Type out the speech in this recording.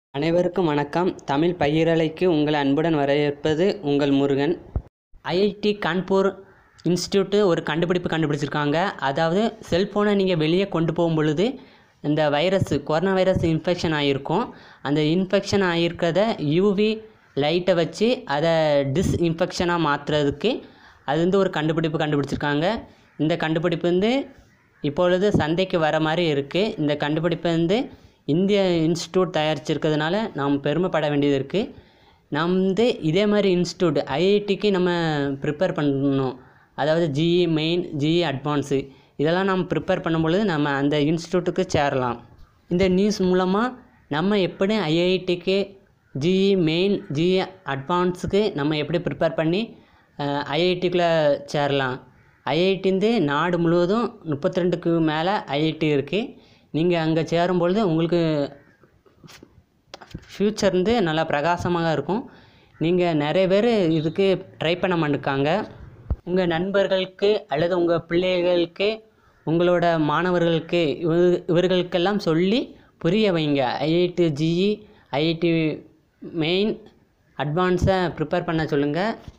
அனைவருக்கும் வணக்கம் தமிழ் பயிரலைக்கு உங்களை அன்புடன் வரவேற்பது உங்கள் முருகன் ஐஐடி கான்பூர் இன்ஸ்டியூட்டு ஒரு கண்டுபிடிப்பு கண்டுபிடிச்சிருக்காங்க அதாவது செல்ஃபோனை நீங்கள் வெளியே கொண்டு போகும் பொழுது இந்த வைரஸ் கொரோனா வைரஸ் இன்ஃபெக்ஷன் ஆகிருக்கும் அந்த இன்ஃபெக்ஷன் ஆகிருக்கிறத யூவி லைட்டை வச்சு அதை டிஸ்இன்ஃபெக்ஷனாக மாற்றுறதுக்கு அது வந்து ஒரு கண்டுபிடிப்பு கண்டுபிடிச்சிருக்காங்க இந்த கண்டுபிடிப்பு வந்து இப்பொழுது சந்தைக்கு வர மாதிரி இருக்குது இந்த கண்டுபிடிப்பை வந்து இந்திய இன்ஸ்டியூட் தயாரிச்சிருக்கிறதுனால நாம் பெருமைப்பட வேண்டியது இருக்குது நாம் வந்து இதே மாதிரி இன்ஸ்டியூட் ஐஐடிக்கு நம்ம ப்ரிப்பேர் பண்ணணும் அதாவது ஜிஇ மெயின் ஜிஇ அட்வான்ஸு இதெல்லாம் நம்ம ப்ரிப்பேர் பண்ணும் பொழுது நம்ம அந்த இன்ஸ்டியூட்டுக்கு சேரலாம் இந்த நியூஸ் மூலமாக நம்ம எப்படி ஐஐடிக்கு ஜிஇ மெயின் ஜிஇ அட்வான்ஸுக்கு நம்ம எப்படி ப்ரிப்பேர் பண்ணி ஐஐடிக்குள்ளே சேரலாம் ஐஐடி வந்து நாடு முழுவதும் முப்பத்தி ரெண்டுக்கு மேலே ஐஐடி இருக்குது நீங்கள் அங்கே சேரும்பொழுது உங்களுக்கு ஃப்யூச்சர் வந்து நல்லா பிரகாசமாக இருக்கும் நீங்கள் நிறைய பேர் இதுக்கு ட்ரை பண்ண மாட்டுக்காங்க உங்கள் நண்பர்களுக்கு அல்லது உங்கள் பிள்ளைகளுக்கு உங்களோட மாணவர்களுக்கு இவர் இவர்களுக்கெல்லாம் சொல்லி புரிய வைங்க ஐஐடி ஜிஇ ஐஐடி மெயின் அட்வான்ஸை ப்ரிப்பேர் பண்ண சொல்லுங்கள்